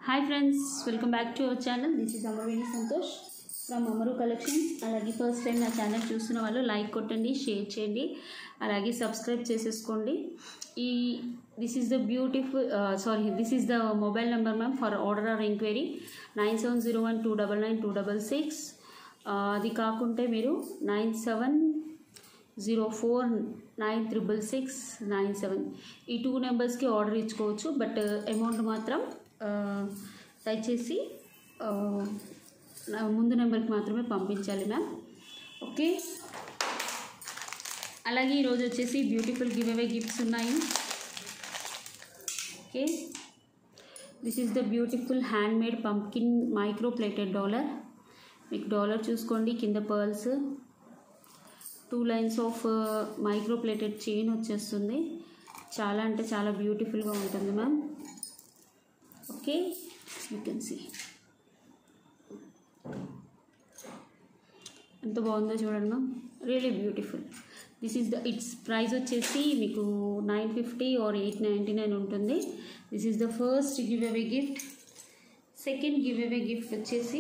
hi friends welcome back to our channel this is Amaraveni Santosh from Amaru collections అలాగే first time నా channel చూస్తున్న వాళ్ళు like కొట్టండి షేర్ చేయండి అలాగే సబ్స్క్రైబ్ చేసేసుకోండి ఈ this is the beautiful sorry this is the mobile number ma'am for order or enquiry nine seven zero one two double nine two double six అది కాకుంటే మీరు nine seven zero four nine triple six nine seven ఈ two నెంబర్స్కి order ఇచ్చుకోవచ్చు but amount మాత్రం ఆ, దయచేసి ఆ, నా ముందు నెంబర్కి మాత్రమే పంపించాలి మ్యామ్ ఓకే అలాగే ఈరోజు వచ్చేసి బ్యూటిఫుల్ గివ్ అవే గిఫ్ట్స్ ఉన్నాయి okay this is the beautiful handmade pumpkin micro plated dollar మీకు డాలర్ చూసుకోండి కింద pearls two lines of micro plated chain వచ్చేస్తుంది చాలా అంటే చాలా బ్యూటిఫుల్గా ఉంటుంది ma'am okay you can see ఎంత బాగుందో చూడండి ma'am really beautiful this is the it's price వచ్చేసి మీకు nine fifty or eight ninety nine ఉంటుంది this is the first give away gift second give away gift వచ్చేసి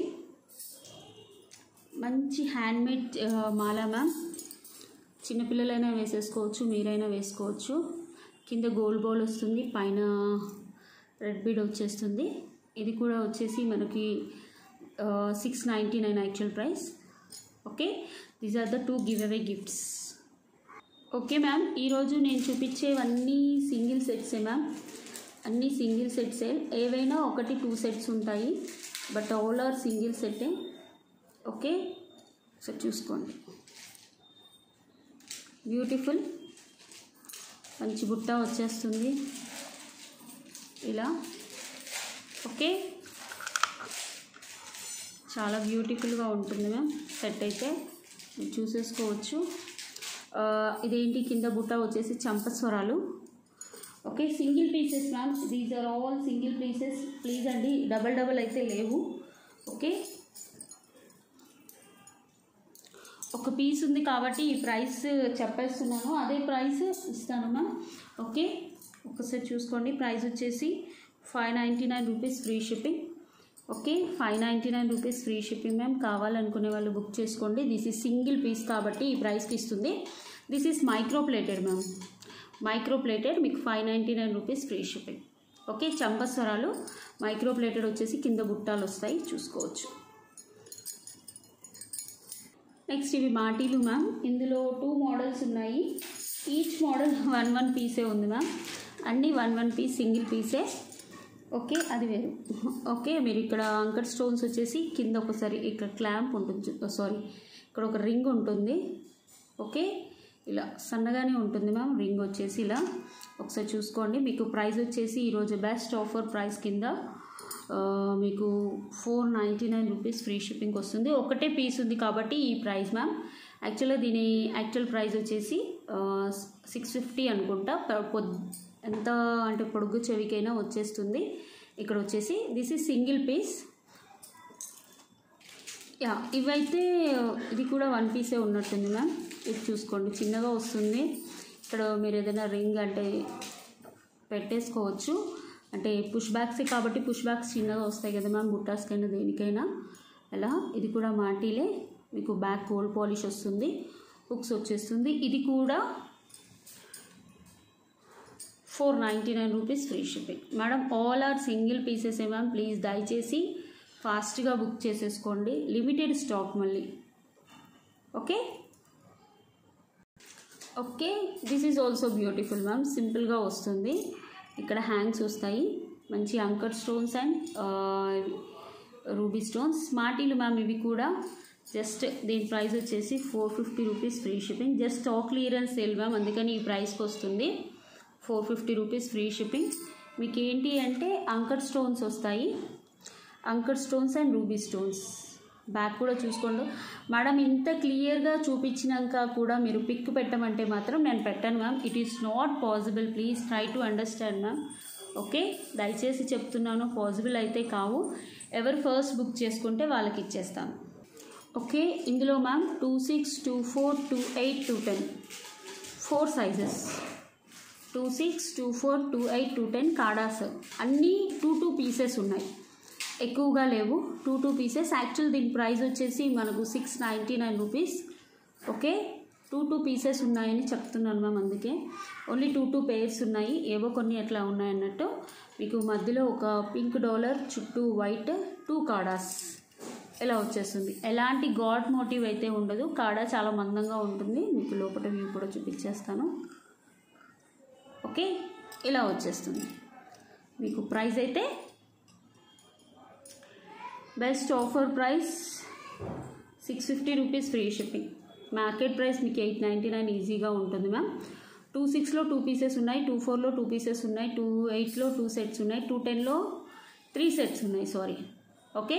మంచి హ్యాండ్మేడ్ మాల ma'am చిన్నపిల్లలైనా వేసేసుకోవచ్చు మీరైనా వేసుకోవచ్చు కింద గోల్డ్ బాల్ వస్తుంది పైన రెడ్ బీడ్ వచ్చేస్తుంది ఇది కూడా వచ్చేసి మనకి six ninety nine actual price okay these are the two give away gifts okay ma'am ఈరోజు నేను చూపించేవన్నీ సింగిల్ సెట్సే మ్యామ్ అన్నీ సింగిల్ సెట్సే ఏవైనా ఒకటి టూ సెట్స్ ఉంటాయి బట్ ఆల్ ఆర్ సింగిల్ సెట్టే ఓకే సో చూసుకోండి బ్యూటిఫుల్ మంచి బుట్ట వచ్చేస్తుంది ఇలా ఓకే చాలా బ్యూటిఫుల్గా ఉంటుంది మ్యామ్ సెట్ అయితే మీరు చూసేసుకోవచ్చు ఆ, ఇదేంటి కింద బుట్ట వచ్చేసి చంపస్వరాలు okay single pieces ma'am these are all single pieces please అండి డబల్ డబల్ అయితే లేవు ఓకే ఒక పీస్ ఉంది కాబట్టి ఈ ప్రైస్ చెప్పేస్తున్నాను అదే ప్రైస్ ఇస్తాను మ్యామ్ ఓకే ఒకసారి చూసుకోండి ప్రైస్ వచ్చేసి five ninety nine rupees free shipping okay five ninety nine rupees free shipping ma'am కావాలనుకునే వాళ్ళు బుక్ చేసుకోండి దిస్ ఈజ్ సింగిల్ పీస్ కాబట్టి ఈ ప్రైస్కి ఇస్తుంది this is micro plated ma'am micro plated మీకు five ninety nine rupees free shipping okay చంపస్వరాలు micro plated వచ్చేసి కింద బుట్టాలు వస్తాయి చూసుకోవచ్చు నెక్స్ట్ ఇవి మాటీలు మ్యామ్ ఇందులో టూ మోడల్స్ ఉన్నాయి ఈచ్ మోడల్ వన్ వన్ పీసే ఉంది మ్యామ్ అన్నీ వన్ వన్ పీస్ సింగిల్ పీసే ఓకే అది వేరు ఓకే మీరు ఇక్కడ అంకర్ స్టోన్స్ వచ్చేసి కింద ఒకసారి ఇక్కడ క్లాంప్ ఉంటుంది సారీ ఇక్కడ ఒక రింగ్ ఉంటుంది ఓకే ఇలా సన్నగానే ఉంటుంది మ్యామ్ రింగ్ వచ్చేసి ఇలా ఒకసారి చూసుకోండి మీకు ప్రైస్ వచ్చేసి ఈరోజు బెస్ట్ ఆఫర్ ప్రైస్ కింద ఆ, మీకు four ninety nine rupees free shipping వస్తుంది ఒకటే పీస్ ఉంది కాబట్టి ఈ ప్రైస్ మ్యామ్ యాక్చువల్గా దీని యాక్చువల్ ప్రైస్ వచ్చేసి సిక్స్ ఫిఫ్టీ అనుకుంటా ప- పొద్ ఎంత అంటే పొడుగు చెవికైనా వచ్చేస్తుంది ఇక్కడ వచ్చేసి this is single piece yeah ఇవైతే ఇది కూడా వన్ పీసే ఉన్నట్టుంది మ్యామ్ ఇది చూసుకోండి చిన్నగా వస్తుంది ఇక్కడ మీరు ఏదైనా రింగ్ అంటే పెట్టేసుకోవచ్చు అంటే పుష్ బ్యాక్స్ కాబట్టి పుష్ బ్యాక్స్ చిన్నగా వస్తాయి కదా మ్యామ్ బుట్టాస్కైనా దేనికైనా అలా ఇది కూడా మాటీలే మీకు బ్యాక్ గోల్డ్ పాలిష్ వస్తుంది హుక్స్ వచ్చేస్తుంది ఇది కూడా four ninety nine rupees free shipping madam all are single pieces ఏ మ్యామ్ ప్లీజ్ దయచేసి ఫాస్ట్గా బుక్ చేసేసుకోండి లిమిటెడ్ స్టాక్ మళ్ళీ okay okay this is also beautiful ma'am సింపుల్గా వస్తుంది ఇక్కడ హ్యాంగ్స్ వస్తాయి మంచి uncut stones and ruby stones స్మార్టీలు మ్యామ్ ఇవి కూడా జస్ట్ దీని ప్రైస్ వచ్చేసి four fifty rupees free shipping just stock clearance sale ma'am అందుకని ఈ ప్రైస్కి వస్తుంది four fifty rupees free shipping మీకు ఏంటి అంటే అంకర్ స్టోన్స్ వస్తాయి uncut stones and ruby stones back కూడా చూసుకోండి మేడం ఇంత క్లియర్గా చూపించినాక కూడా మీరు పిక్ పెట్టమంటే మాత్రం నేను పెట్టను ma'am it is not possible please try to understand ma'am okay దయచేసి చెప్తున్నాను పాసిబుల్ అయితే కావు ఎవరు ఫస్ట్ బుక్ చేసుకుంటే వాళ్ళకి ఇచ్చేస్తాను ఓకే ఇందులో ma'am two six two four two eight two ten four sizes two six two four two eight two ten కాడాస్ అన్నీ టూ టూ పీసెస్ ఉన్నాయి ఎక్కువగా లేవు టూ టూ పీసెస్ యాక్చువల్ దీని ప్రైస్ వచ్చేసి మనకు six ninety nine rupees okay two two pieces ఉన్నాయని చెప్తున్నాను మ్యామ్ అందుకే ఓన్లీ టూ టూ పేర్స్ ఉన్నాయి ఏవో కొన్ని అట్లా ఉన్నాయన్నట్టు మీకు మధ్యలో ఒక పింక్ డాలర్ చుట్టూ వైట్ టూ కాడాస్ ఇలా వచ్చేస్తుంది ఎలాంటి గాడ్ మోటివ్ అయితే ఉండదు కాడా చాలా మందంగా ఉంటుంది మీకు లోపల వ్యూ కూడా చూపించేస్తాను ఓకే ఇలా వచ్చేస్తుంది మీకు ప్రైస్ అయితే best offer price six fifty rupees free shipping market price మీకు ఎయిట్ నైంటీ నైన్ ఈజీగా ఉంటుంది మ్యామ్ టూ సిక్స్లో టూ పీసెస్ ఉన్నాయి టూ ఫోర్లో టూ పీసెస్ ఉన్నాయి టూ ఎయిట్లో టూ సెట్స్ ఉన్నాయి టూ టెన్లో త్రీ సెట్స్ ఉన్నాయి sorry okay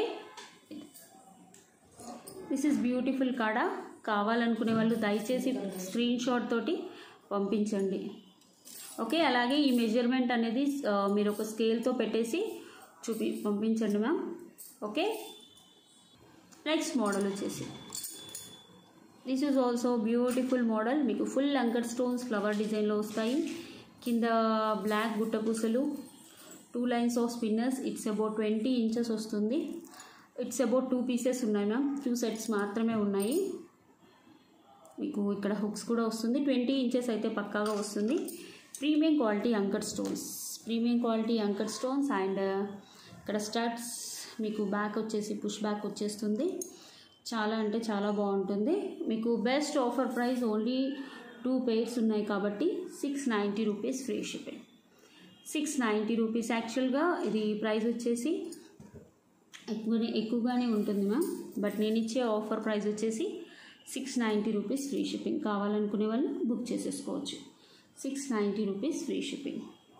this is beautiful కాడ కావాలనుకునే వాళ్ళు దయచేసి స్క్రీన్ షాట్ తోటి పంపించండి ఓకే అలాగే ఈ మెజర్మెంట్ అనేది ఆ, మీరు ఒక స్కేల్తో పెట్టేసి చూపి పంపించండి మ్యామ్ ఓకే నెక్స్ట్ మోడల్ వచ్చేసి this is also beautiful model మీకు ఫుల్ అంకర్ స్టోన్స్ ఫ్లవర్ డిజైన్లో వస్తాయి కింద బ్లాక్ గుట్టపూసలు two lines of spinners it's about twenty inches వస్తుంది ఇట్స్ అబౌట్ టూ పీసెస్ ఉన్నాయి మ్యామ్ టూ సెట్స్ మాత్రమే ఉన్నాయి మీకు ఇక్కడ హుక్స్ కూడా వస్తుంది ట్వంటీ ఇంచెస్ అయితే పక్కాగా వస్తుంది premium quality uncut stones premium quality uncut stones and ఇక్కడ స్టడ్స్ మీకు బ్యాక్ వచ్చేసి పుష్ బ్యాక్ వచ్చేస్తుంది చాలా అంటే చాలా బాగుంటుంది మీకు best offer price only two pairs ఉన్నాయి కాబట్టి six ninety rupees free shipping six ninety rupees యాక్చువల్గా ఇది ప్రైస్ వచ్చేసి ఎక్కువనే ఎక్కువగానే ఉంటుంది మ్యామ్ బట్ నేను ఇచ్చే ఆఫర్ ప్రైస్ వచ్చేసి six ninety rupees free shipping కావాలనుకునే వాళ్ళు బుక్ చేసేసుకోవచ్చు six ninety rupees free shipping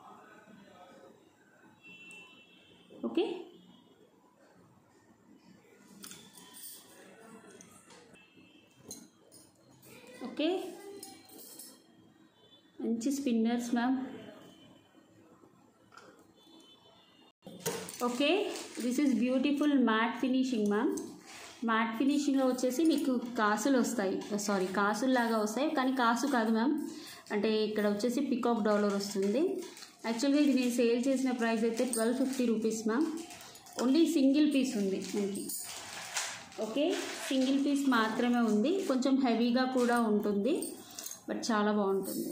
okay okay మంచి spinners ma'am okay this is beautiful matte finishing ma'am matte ఫినిషింగ్లో వచ్చేసి మీకు కాసులు వస్తాయి సారీ కాసుల్లాగా వస్తాయి కానీ కాసు కాదు మ్యామ్ అంటే ఇక్కడ వచ్చేసి పికాక్ డాలర్ వస్తుంది యాక్చువల్గా ఇది నేను సేల్ చేసిన ప్రైస్ అయితే twelve fifty rupees ma'am only single piece ఉంది మనకి ఓకే సింగిల్ పీస్ మాత్రమే ఉంది కొంచెం హెవీగా కూడా ఉంటుంది బట్ చాలా బాగుంటుంది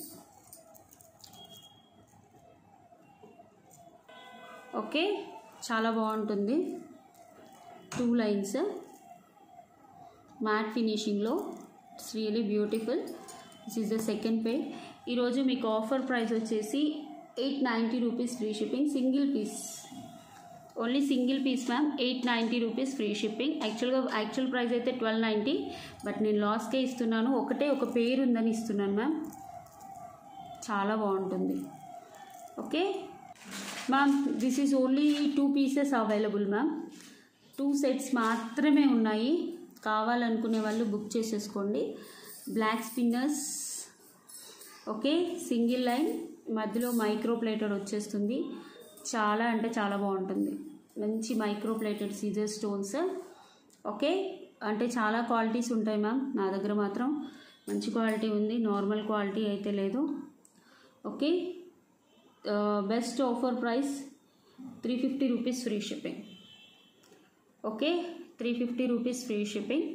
ఓకే చాలా బాగుంటుంది టూ లైన్స్ మ్యాట్ ఫినిషింగ్లో it's really beautiful this is the second pair ఈరోజు మీకు ఆఫర్ ప్రైస్ వచ్చేసి eight ninety rupees free shipping single piece only single piece ma'am eight ninety rupees free shipping యాక్చువల్గా actual price అయితే twelve ninety but నేను లాస్కే ఇస్తున్నాను ఒకటే ఒక పేరు ఉందని ఇస్తున్నాను మ్యామ్ చాలా బాగుంటుంది okay ma'am this is only two pieces available ma'am two sets మాత్రమే ఉన్నాయి కావాలనుకునే వాళ్ళు బుక్ చేసేసుకోండి black spinners okay single line మధ్యలో మైక్రో ప్లేటెడ్ వచ్చేస్తుంది చాలా అంటే చాలా బాగుంటుంది మంచి మైక్రో ప్లేటెడ్ సీజర్ స్టోన్స్ ఓకే అంటే చాలా క్వాలిటీస్ ఉంటాయి మ్యామ్ నా దగ్గర మాత్రం మంచి క్వాలిటీ ఉంది నార్మల్ క్వాలిటీ అయితే లేదు okay best offer price three fifty rupees free shipping okay three fifty rupees free shipping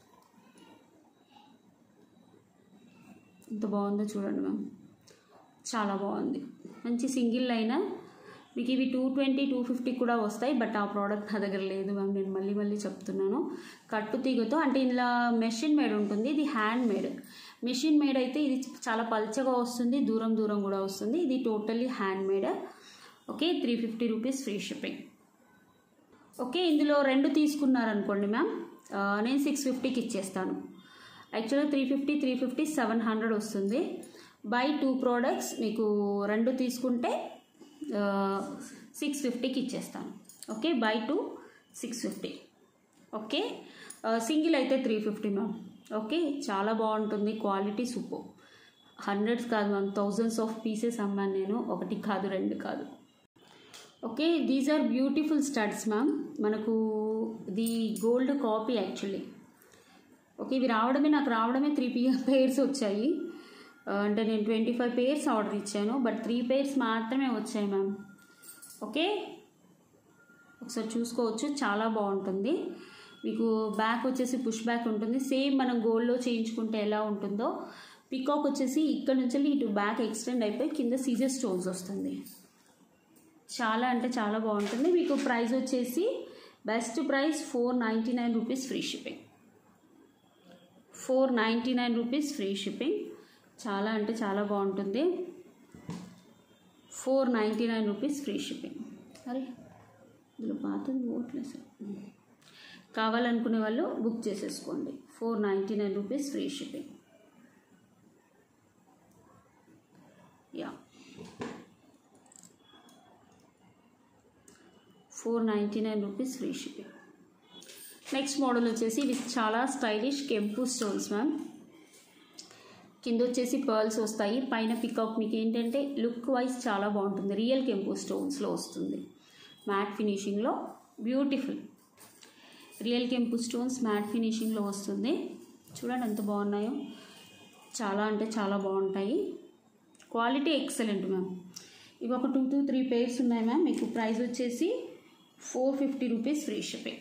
ఎంత బాగుందో చూడండి మ్యామ్ చాలా బాగుంది మంచి సింగిల్ లైన్ మీకు ఇవి టూ ట్వంటీ టూ ఫిఫ్టీ కూడా వస్తాయి బట్ ఆ ప్రోడక్ట్ నా దగ్గర లేదు మ్యామ్ నేను మళ్ళీ మళ్ళీ చెప్తున్నాను కట్టు తీగతో అంటే ఇందులో మెషిన్ మేడ్ ఉంటుంది ఇది హ్యాండ్ మేడ్ మెషిన్ మేడ్ అయితే ఇది చాలా పల్చగా వస్తుంది దూరం దూరం కూడా వస్తుంది ఇది totally handmade okay three fifty rupees free shipping okay ఇందులో రెండు తీసుకున్నారనుకోండి మ్యామ్ ఆ, నేను సిక్స్ ఫిఫ్టీకి ఇచ్చేస్తాను యాక్చువల్గా three fifty three fifty seven hundred వస్తుంది బై టూ ప్రోడక్ట్స్ మీకు రెండు తీసుకుంటే సిక్స్ ఫిఫ్టీకి ఇచ్చేస్తాను okay buy two six fifty okay single అయితే త్రీ ఫిఫ్టీ మ్యామ్ ఓకే చాలా బాగుంటుంది క్వాలిటీ సూపర్ హండ్రెడ్స్ కాదు మ్యామ్ థౌజండ్స్ ఆఫ్ పీసెస్ అమ్మాను నేను ఒకటి కాదు రెండు కాదు okay these are beautiful studs ma'am మనకు the gold copy actually okay ఇవి రావడమే నాకు రావడమే త్రీ పీ పేర్స్ వచ్చాయి ఆ, అంటే నేను ట్వంటీ ఫైవ్ పేర్స్ ఆర్డర్ ఇచ్చాను బట్ త్రీ పేర్స్ మాత్రమే వచ్చాయి మ్యామ్ ఓకే ఒకసారి చూసుకోవచ్చు చాలా బాగుంటుంది మీకు బ్యాక్ వచ్చేసి పుష్ బ్యాక్ ఉంటుంది సేమ్ మనం గోల్డ్లో చేయించుకుంటే ఎలా ఉంటుందో పికాక్ వచ్చేసి ఇక్కడ నుంచి ఇటు బ్యాక్ ఎక్స్టెండ్ అయిపోయి కింద సీజర్ స్టోన్స్ వస్తుంది చాలా అంటే చాలా బాగుంటుంది మీకు ప్రైస్ వచ్చేసి best price four ninety nine rupees free shipping four ninety nine rupees free shipping చాలా అంటే చాలా బాగుంటుంది four ninety nine rupees free shipping అరే ఇందులో పాతది పోవట్లేదు సార్ కావాలనుకునే వాళ్ళు బుక్ చేసేసుకోండి four ninety nine rupees free shipping yeah four ninety nine rupees free shipping next model వచ్చేసి ఇది చాలా స్టైలిష్ కెంపు స్టోన్స్ మ్యామ్ కింద వచ్చేసి పర్ల్స్ వస్తాయి పైన పికాక్ మీకు ఏంటంటే లుక్ వైజ్ చాలా బాగుంటుంది రియల్ కెంపు స్టోన్స్లో వస్తుంది మ్యాట్ ఫినిషింగ్లో బ్యూటిఫుల్ రియల్ కెంపు స్టోన్స్ మ్యాట్ ఫినిషింగ్లో వస్తుంది చూడండి ఎంత బాగున్నాయో చాలా అంటే చాలా బాగుంటాయి క్వాలిటీ ఎక్సలెంట్ మ్యామ్ ఇవి ఒక టూ టూ త్రీ పేర్స్ ఉన్నాయి మ్యామ్ మీకు ప్రైస్ వచ్చేసి four fifty rupees free shipping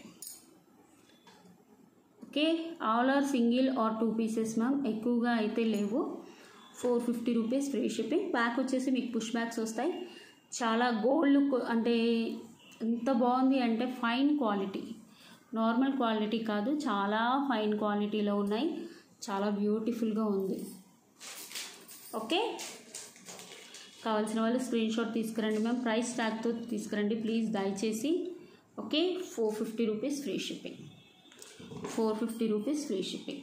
okay all are single or two pieces ma'am ఎక్కువగా అయితే లేవు four fifty rupees free shipping back వచ్చేసి మీకు పుష్ బ్యాక్స్ వస్తాయి చాలా గోల్డ్ లుక్ అంటే ఎంత బాగుంది అంటే ఫైన్ క్వాలిటీ నార్మల్ క్వాలిటీ కాదు చాలా ఫైన్ క్వాలిటీలో ఉన్నాయి చాలా బ్యూటిఫుల్గా ఉంది ఓకే కావాల్సిన వాళ్ళు స్క్రీన్ షాట్ తీసుకురండి మ్యామ్ ప్రైస్ ట్యాగ్తో తీసుకురండి ప్లీజ్ దయచేసి okay four fifty rupees free shipping four fifty rupees free shipping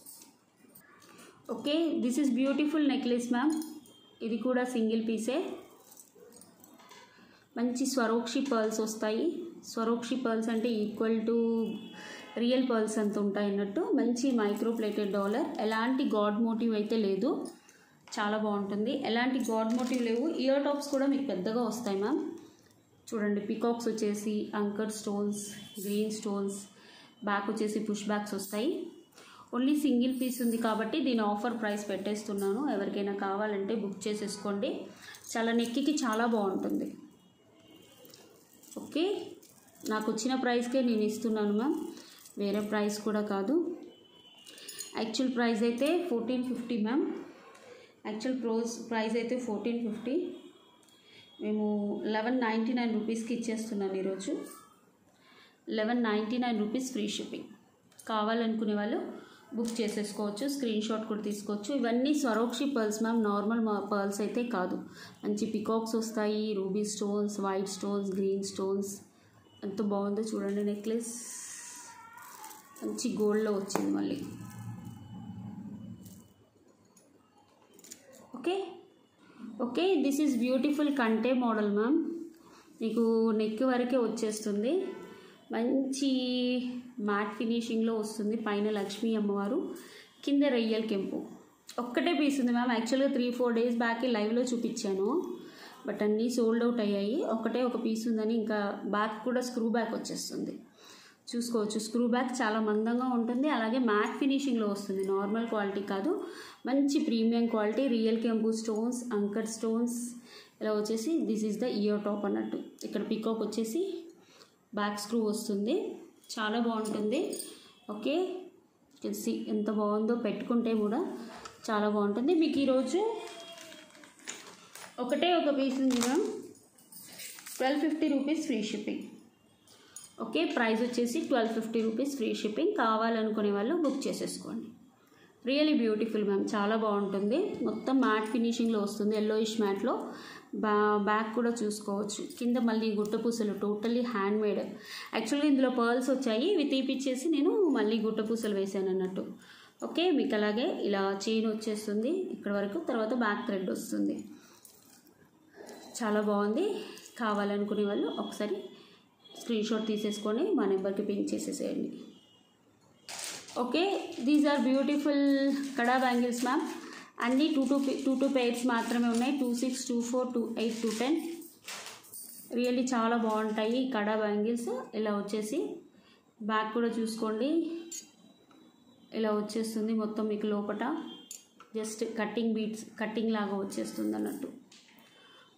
okay this is beautiful necklace ma'am ఇది కూడా సింగిల్ పీసే మంచి స్వరోక్షి పర్ల్స్ వస్తాయి స్వరోక్షి పర్ల్స్ అంటే ఈక్వల్ టు రియల్ పర్ల్స్ అంత ఉంటాయి అన్నట్టు మంచి మైక్రో ప్లేటెడ్ డాలర్ ఎలాంటి గాడ్ మోటివ్ అయితే లేదు చాలా బాగుంటుంది ఎలాంటి గాడ్ మోటివ్ లేవు ఇయర్ టాప్స్ కూడా మీకు పెద్దగా వస్తాయి మ్యామ్ చూడండి పికాక్స్ వచ్చేసి uncut stones green stones back వచ్చేసి పుష్ బ్యాక్స్ వస్తాయి ఓన్లీ సింగిల్ పీస్ ఉంది కాబట్టి దీని ఆఫర్ ప్రైస్ పెట్టేస్తున్నాను ఎవరికైనా కావాలంటే బుక్ చేసేసుకోండి చాలా నెక్కికి చాలా బాగుంటుంది ఓకే నాకు వచ్చిన ప్రైస్కే నేను ఇస్తున్నాను మ్యామ్ వేరే ప్రైస్ కూడా కాదు యాక్చువల్ ప్రైస్ అయితే ఫోర్టీన్ ఫిఫ్టీ మ్యామ్ యాక్చువల్ ప్రోస్ ప్రైస్ అయితే ఫోర్టీన్ ఫిఫ్టీ మేము లెవెన్ నైంటీ నైన్ రూపీస్కి ఇచ్చేస్తున్నాను ఈరోజు eleven ninety nine rupees free shipping కావాలనుకునే వాళ్ళు బుక్ చేసేసుకోవచ్చు స్క్రీన్ షాట్ కూడా తీసుకోవచ్చు ఇవన్నీ Swarovski pearls ma'am normal pearls అయితే కాదు మంచి పికాక్స్ వస్తాయి ruby stones white stones green stones ఎంత బాగుందో చూడండి నెక్లెస్ మంచి గోల్డ్లో వచ్చింది మళ్ళీ okay okay this is beautiful కంటే మోడల్ మ్యామ్ మీకు నెక్ వరకే వచ్చేస్తుంది మంచి మ్యాట్ ఫినిషింగ్లో వస్తుంది పైన లక్ష్మీ అమ్మవారు కింద రొయ్యల్ కెంపు ఒక్కటే పీస్ ఉంది మ్యామ్ యాక్చువల్గా త్రీ ఫోర్ డేస్ బ్యాక్ లైవ్లో చూపించాను బట్ అన్నీ సోల్డ్ అవుట్ అయ్యాయి ఒకటే ఒక పీస్ ఉందని ఇంకా బ్యాక్ కూడా స్క్రూ బ్యాక్ వచ్చేస్తుంది చూసుకోవచ్చు స్క్రూ బ్యాక్ చాలా మందంగా ఉంటుంది అలాగే మ్యాట్ ఫినిషింగ్లో వస్తుంది నార్మల్ క్వాలిటీ కాదు మంచి ప్రీమియం క్వాలిటీ రియల్ కెంపు స్టోన్స్ అంకర్ స్టోన్స్ ఇలా వచ్చేసి this is the ear top అన్నట్టు ఇక్కడ పికాక్ వచ్చేసి బ్యాక్ స్క్రూ వస్తుంది చాలా బాగుంటుంది ఓకే తెలిసి ఎంత బాగుందో పెట్టుకుంటే కూడా చాలా బాగుంటుంది మీకు ఈరోజు ఒకటే ఒక పీస్ ఉంది ma'am twelve fifty rupees free shipping okay price వచ్చేసి twelve fifty rupees free shipping కావాలనుకునే వాళ్ళు బుక్ చేసేసుకోండి రియలీ బ్యూటిఫుల్ మ్యామ్ చాలా బాగుంటుంది మొత్తం మ్యాట్ ఫినిషింగ్లో వస్తుంది ఎల్లోయిష్ మ్యాట్లో బ్యా బ్యాక్ కూడా చూసుకోవచ్చు కింద మళ్ళీ గుట్టపూసలు టోటల్లీ హ్యాండ్ మేడ్ యాక్చువల్గా ఇందులో పర్ల్స్ వచ్చాయి ఇవి తీపిచ్చేసి నేను మళ్ళీ గుట్టపూసలు వేసాను అన్నట్టు ఓకే మీకు అలాగే ఇలా చైన్ వచ్చేస్తుంది ఇక్కడ వరకు తర్వాత బ్యాక్ థ్రెడ్ వస్తుంది చాలా బాగుంది కావాలనుకునే వాళ్ళు ఒకసారి స్క్రీన్ షాట్ తీసేసుకొని మా నెంబర్కి పింక్ చేసేసేయండి ఓకే దీస్ ఆర్ బ్యూటిఫుల్ కడా బ్యాంగిల్స్ మ్యామ్ అన్నీ two two two two pairs మాత్రమే ఉన్నాయి two six two four two eight two ten really చాలా బాగుంటాయి ఈ కడా బ్యాంగిల్స్ ఇలా వచ్చేసి బ్యాక్ కూడా చూసుకోండి ఇలా వచ్చేస్తుంది మొత్తం మీకు లోపట జస్ట్ కట్టింగ్ బీట్స్ కట్టింగ్ లాగా వచ్చేస్తుంది అన్నట్టు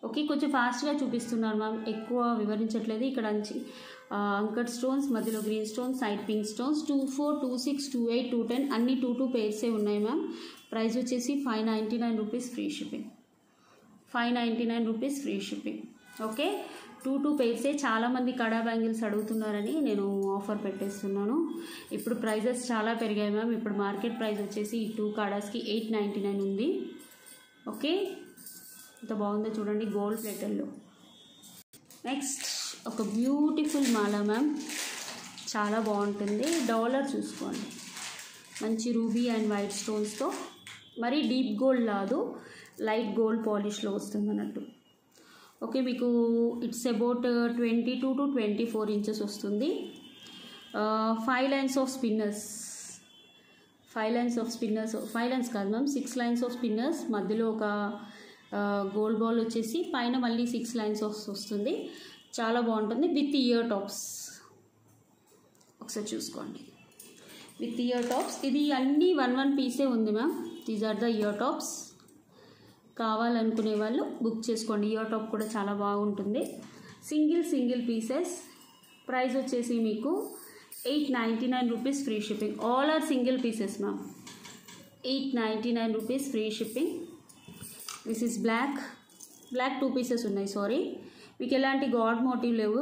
ఓకే కొంచెం ఫాస్ట్గా చూపిస్తున్నారు మ్యామ్ ఎక్కువ వివరించట్లేదు ఇక్కడ అంచి అంకట్ స్టోన్స్ మధ్యలో green stones side pink stones two four two six two eight two ten అన్ని టూ టూ పేర్సే ఉన్నాయి మ్యామ్ ప్రైస్ వచ్చేసి five ninety nine rupees free shipping five ninety nine rupees free shipping okay two two పేర్సే చాలామంది కడా bangles అడుగుతున్నారని నేను offer పెట్టేస్తున్నాను ఇప్పుడు ప్రైజెస్ చాలా పెరిగాయి మ్యామ్ ఇప్పుడు మార్కెట్ ప్రైస్ వచ్చేసి ఈ టూ కాడాస్కి ఎయిట్ నైంటీ నైన్ ఉంది ఓకే ఎంత బాగుందో చూడండి గోల్డ్ ప్లేటల్లో నెక్స్ట్ ఒక బ్యూటిఫుల్ మాల మ్యామ్ చాలా బాగుంటుంది డాలర్ చూసుకోండి మంచి రూబీ అండ్ వైట్ స్టోన్స్తో మరీ డీప్ గోల్డ్ కాదు లైట్ గోల్డ్ పాలిష్లో వస్తుంది అన్నట్టు ఓకే మీకు it's about twenty two to twenty four inches వస్తుంది five lines of spinners five lines of spinners five lines కాదు ma'am six lines of spinners మధ్యలో ఒక గోల్డ్ బాల్ వచ్చేసి పైన మళ్ళీ సిక్స్ లైన్స్ ఆఫ్ వస్తుంది చాలా బాగుంటుంది విత్ ఇయర్ టాప్స్ ఒకసారి చూసుకోండి విత్ ఇయర్ టాప్స్ ఇది అన్నీ వన్ వన్ పీసే ఉంది ma'am these are the ear tops కావాలనుకునే వాళ్ళు బుక్ చేసుకోండి ఇయర్ టాప్ కూడా చాలా బాగుంటుంది సింగిల్ సింగిల్ పీసెస్ ప్రైస్ వచ్చేసి మీకు eight ninety nine rupees free shipping all are single pieces ma'am eight ninety nine rupees free shipping this is black black two pieces ఉన్నాయి sorry మీకు ఎలాంటి god motif లేవు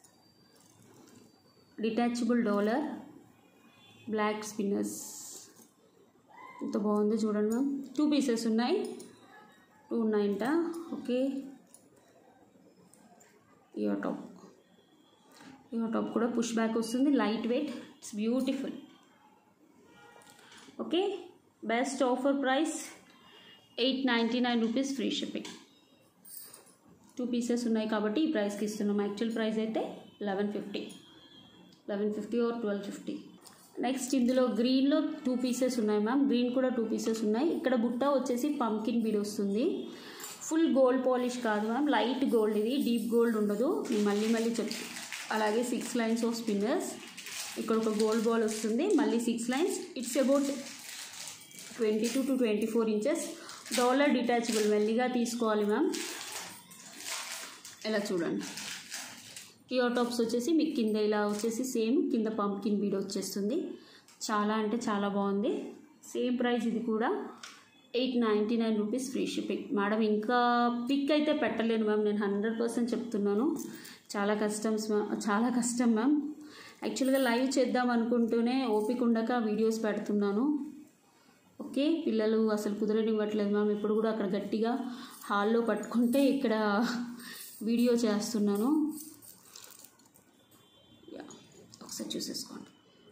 detachable dollar black spinners ఎంత బాగుందో చూడండి ma'am two pieces ఉన్నాయి two ఉన్నాయంట okay ear top ear top కూడా పుష్ బ్యాక్ వస్తుంది lightweight it's beautiful okay best offer price eight ninety nine rupees free shipping two pieces ఉన్నాయి కాబట్టి ఈ ప్రైస్కి ఇస్తున్నాం యాక్చువల్ ప్రైస్ అయితే eleven fifty eleven fifty or twelve fifty next ఇందులో గ్రీన్లో టూ పీసెస్ ఉన్నాయి మ్యామ్ గ్రీన్ కూడా టూ పీసెస్ ఉన్నాయి ఇక్కడ బుట్ట వచ్చేసి పంకిన్ బీడ్ వస్తుంది ఫుల్ గోల్డ్ పాలిష్ కాదు మ్యామ్ లైట్ గోల్డ్ ఇది డీప్ గోల్డ్ ఉండదు నేను మళ్ళీ మళ్ళీ చెప్ అలాగే సిక్స్ లైన్స్ ఆఫ్ స్పిన్నర్స్ ఇక్కడ ఒక గోల్డ్ బాల్ వస్తుంది మళ్ళీ six lines it's about twenty two to twenty four inches dollar detachable మెల్లిగా తీసుకోవాలి మ్యామ్ ఇలా చూడండి ఇయర్ టాప్స్ వచ్చేసి మీకు కింద ఇలా వచ్చేసి సేమ్ కింద పంప్కిన్ బీడ్ వచ్చేస్తుంది చాలా అంటే చాలా బాగుంది సేమ్ ప్రైస్ ఇది కూడా eight ninety nine rupees free shipping madam ఇంకా పిక్ అయితే పెట్టలేను మ్యామ్ నేను హండ్రెడ్ పర్సెంట్ చెప్తున్నాను చాలా కష్టమ్స్ మ్యామ్ చాలా కష్టం మ్యామ్ యాక్చువల్గా లైవ్ చేద్దాం అనుకుంటూనే ఓపిక ఉండక వీడియోస్ పెడుతున్నాను ఓకే పిల్లలు అసలు కుదరనివ్వట్లేదు మ్యామ్ ఇప్పుడు కూడా అక్కడ గట్టిగా హాల్లో పట్టుకుంటే ఇక్కడ వీడియో చేస్తున్నాను యా ఒకసారి చూసేసుకోండి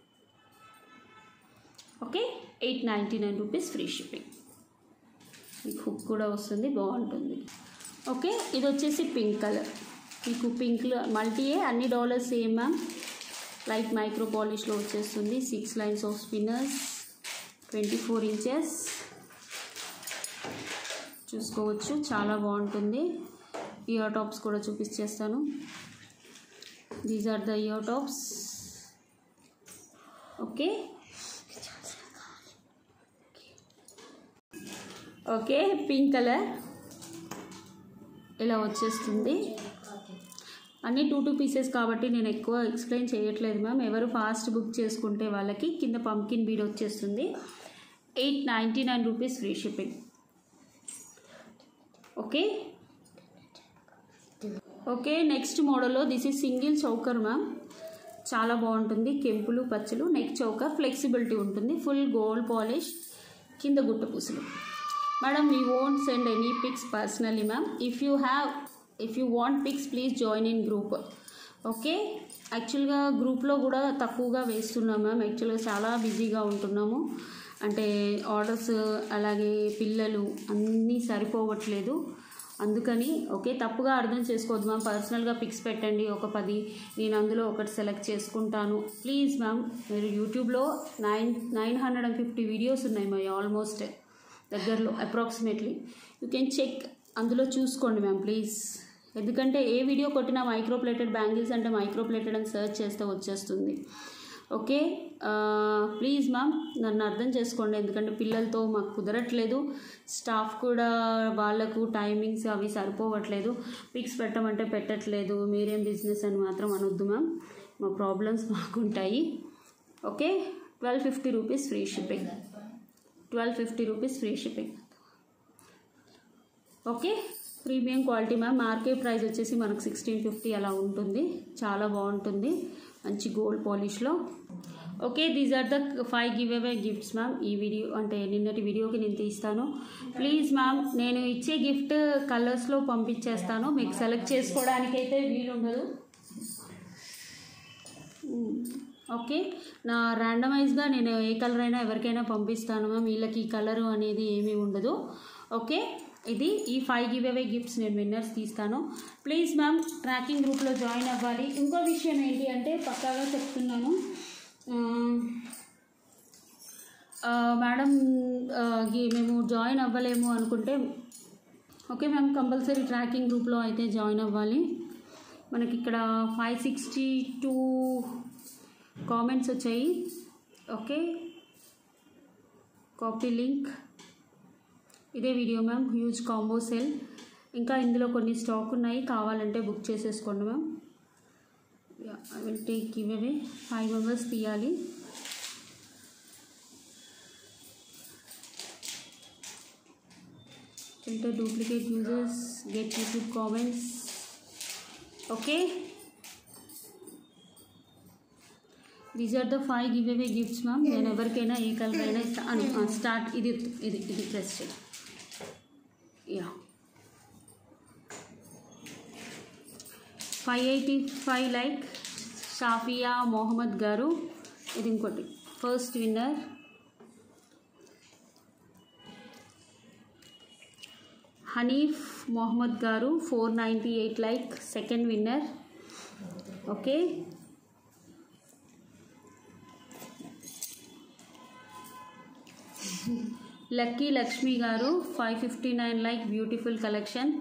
okay eight ninety nine rupees free shipping మీకు హుక్ కూడా వస్తుంది బాగుంటుంది ఓకే ఇది వచ్చేసి పింక్ కలర్ మీకు పింక్లో మల్టీయే అన్ని dollars same ma'am light micro పాలిష్లో వచ్చేస్తుంది six lines of spinners twenty four inches చూసుకోవచ్చు చాలా బాగుంటుంది ఇయర్ టాప్స్ కూడా చూపించేస్తాను these are the ear tops okay okay pink colour ఇలా వచ్చేస్తుంది అన్నీ టూ టూ పీసెస్ కాబట్టి నేను ఎక్కువ ఎక్స్ప్లెయిన్ చేయట్లేదు మ్యామ్ ఎవరు ఫాస్ట్ బుక్ చేసుకుంటే వాళ్ళకి కింద పంకిన్ బీడ్ వచ్చేస్తుంది eight ninety nine rupees free shipping okay okay next మోడల్లో this is single choker ma'am చాలా బాగుంటుంది కెంపులు పచ్చలు నెక్ చౌకర్ ఫ్లెక్సిబిలిటీ ఉంటుంది ఫుల్ గోల్డ్ పాలిష్ కింద గుట్ట పూసలు madam we won't send any pics personally ma'am if you have if you want pics please join in group okay యాక్చువల్గా గ్రూప్లో కూడా తక్కువగా వేస్తున్నాం మ్యామ్ యాక్చువల్గా చాలా బిజీగా ఉంటున్నాము అంటే ఆర్డర్స్ అలాగే పిల్లలు అన్నీ సరిపోవట్లేదు అందుకని ఓకే తప్పుగా అర్థం చేసుకోవద్దు మ్యామ్ పర్సనల్గా పిక్స్ పెట్టండి ఒక పది నేను అందులో ఒకటి సెలెక్ట్ చేసుకుంటాను ప్లీజ్ మ్యామ్ మీరు యూట్యూబ్లో nine nine hundred and fifty videos ఉన్నాయి మై ఆల్మోస్ట్ దగ్గరలో అప్రాక్సిమేట్లీ యూ కెన్ చెక్ అందులో చూసుకోండి మ్యామ్ ప్లీజ్ ఎందుకంటే ఏ వీడియో కొట్టినా మైక్రోప్లేటెడ్ బ్యాంగిల్స్ అంటే మైక్రోప్లేటెడ్ అని సెర్చ్ చేస్తే వచ్చేస్తుంది ఓకే ప్లీజ్ మ్యామ్ నన్ను అర్థం చేసుకోండి ఎందుకంటే పిల్లలతో మాకు కుదరట్లేదు స్టాఫ్ కూడా వాళ్ళకు టైమింగ్స్ అవి సరిపోవట్లేదు పిక్స్ పెట్టమంటే పెట్టట్లేదు మీరేం బిజినెస్ అని మాత్రం అనొద్దు మ్యామ్ మా ప్రాబ్లమ్స్ మాకుంటాయి okay twelve fifty rupees free shipping twelve fifty rupees free shipping okay premium quality ma'am market price వచ్చేసి మనకు సిక్స్టీన్ ఫిఫ్టీ అలా ఉంటుంది చాలా బాగుంటుంది మంచి గోల్డ్ పాలిష్లో okay these are the five give away gifts ma'am ఈ వీడియో అంటే నిన్నటి వీడియోకి నేను తీస్తాను ప్లీజ్ మ్యామ్ నేను ఇచ్చే గిఫ్ట్ కలర్స్లో పంపించేస్తాను మీకు సెలెక్ట్ చేసుకోవడానికైతే వీలుండదు ఓకే నా ర్యాండమైజ్గా నేను ఏ కలర్ అయినా ఎవరికైనా పంపిస్తాను మ్యామ్ వీళ్ళకి ఈ కలర్ అనేది ఏమీ ఉండదు ఓకే ఇది ఈ ఫైవ్ గివ్ అవే గిఫ్ట్స్ నేను విన్నర్స్ తీస్తాను ప్లీజ్ మ్యామ్ ట్రాకింగ్ గ్రూప్లో జాయిన్ అవ్వాలి ఇంకో విషయం ఏంటి అంటే పక్కాగా చెప్తున్నాను ఆ, ఆ, మేడం ఆ, గి- మేము జాయిన్ అవ్వలేము అనుకుంటే ఓకే మ్యామ్ కంపల్సరీ ట్రాకింగ్ గ్రూప్లో అయితే జాయిన్ అవ్వాలి మనకి ఇక్కడ ఫైవ్ సిక్స్టీ టూ కామెంట్స్ వచ్చాయి ఓకే కాపీ లింక్ ఇదే video ma'am huge combo sale ఇంకా ఇందులో కొన్ని స్టాక్ ఉన్నాయి కావాలంటే బుక్ చేసేసుకోండి ma'am I will take give away five members తీయాలి filter duplicate users get youtube comments okay these are the five give away gifts ma'am నేను ఎవరికైనా ఏ కలర్ అయినా ఇస్తాను స్టార్ట్ ఇది ఇది ఇది ప్రెస్ చేయి yeah five eighty five like Shafia Mohammed గారు ఇది ఇంకోటి ఫస్ట్ విన్నర్ హనీఫ్ మొహమ్మద్ గారు four ninety eight like second winner okay Lucky Lakshmi గారు five fifty nine like beautiful collection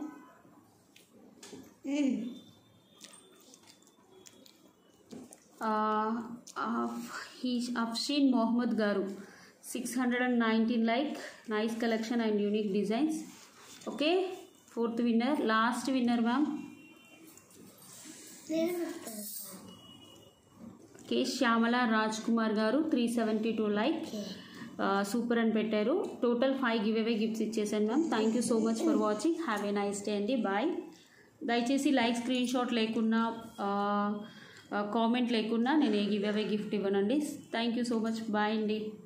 Afsheen Mohammed గారు six hundred and nineteen like nice collection and unique designs okay fourth winner last winner ma'am K Shyamala Raj Kumar గారు three seventy two like super అని పెట్టారు total five give away gifts ఇచ్చేసాను ma'am thank you so much for watching have a nice day అండి bye దయచేసి like screen shot లేకున్నా comment లేకున్నా నేను ఏ గివ్ అవే గిఫ్ట్ ఇవ్వనండి thank you so much bye అండి